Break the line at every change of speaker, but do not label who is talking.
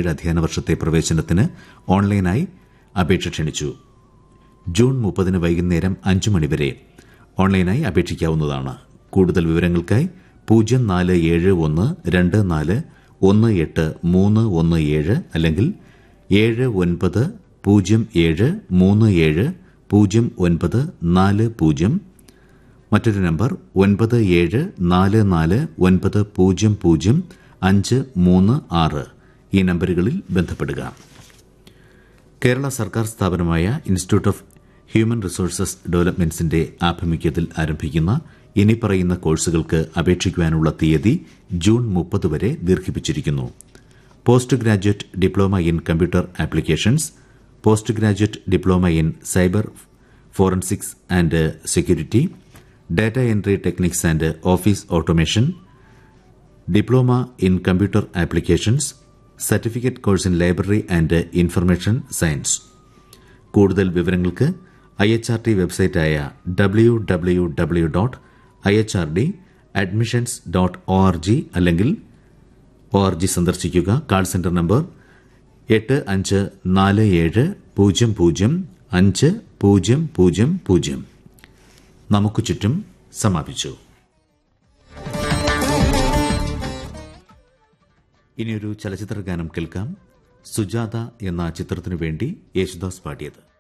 ആറ് അധ്യയന വർഷത്തെ പ്രവേശനത്തിന് ഓൺലൈനായി അപേക്ഷ ക്ഷണിച്ചു ജൂൺ മുപ്പതിന് വൈകുന്നേരം അഞ്ച് മണിവരെ ഓൺലൈനായി അപേക്ഷിക്കാവുന്നതാണ് കൂടുതൽ വിവരങ്ങൾക്കായി പൂജ്യം നാല് ഏഴ് ഒന്ന് രണ്ട് നാല് ഒന്ന് എട്ട് മൂന്ന് ഒന്ന് ഏഴ് അല്ലെങ്കിൽ ഏഴ് ഒൻപത് പൂജ്യം ഏഴ് മൂന്ന് ഏഴ് പൂജ്യം ഒൻപത് നാല് പൂജ്യം മറ്റൊരു നമ്പർ ഒൻപത് ഏഴ് നാല് നാല് ഒൻപത് പൂജ്യം പൂജ്യം അഞ്ച് മൂന്ന് ആറ് ഈ നമ്പറുകളിൽ ബന്ധപ്പെടുക കേരള സർക്കാർ സ്ഥാപനമായ ഇൻസ്റ്റിറ്റ്യൂട്ട് ഓഫ് ഹ്യൂമൻ റിസോഴ്സസ് ഡെവലപ്മെന്റ്സിന്റെ ആഭിമുഖ്യത്തിൽ ആരംഭിക്കുന്ന ഇനി പറയുന്ന കോഴ്സുകൾക്ക് അപേക്ഷിക്കുവാനുള്ള തീയതി ജൂൺ മുപ്പത് വരെ ദീർഘിപ്പിച്ചിരിക്കുന്നു post graduate diploma in computer applications post graduate diploma in cyber forensics and security data entry techniques and office automation diploma in computer applications certificate course in library and information science കൂടുതൽ വിവരങ്ങൾക്ക് I H R T വെബ്സൈറ്റായ W W W dot I H R D admissions dot O R G അല്ലെങ്കിൽ O R G സന്ദർശിക്കുക call centre number എട്ട് അഞ്ച് നാല് ഏഴ് പൂജ്യം പൂജ്യം അഞ്ച് പൂജ്യം പൂജ്യം പൂജ്യം നമുക്ക് ചുറ്റും സമാപിച്ചു ഇനിയൊരു ചലച്ചിത്ര ഗാനം കേൾക്കാം സുജാത എന്ന ചിത്രത്തിനു വേണ്ടി യേശുദാസ് പാടിയത്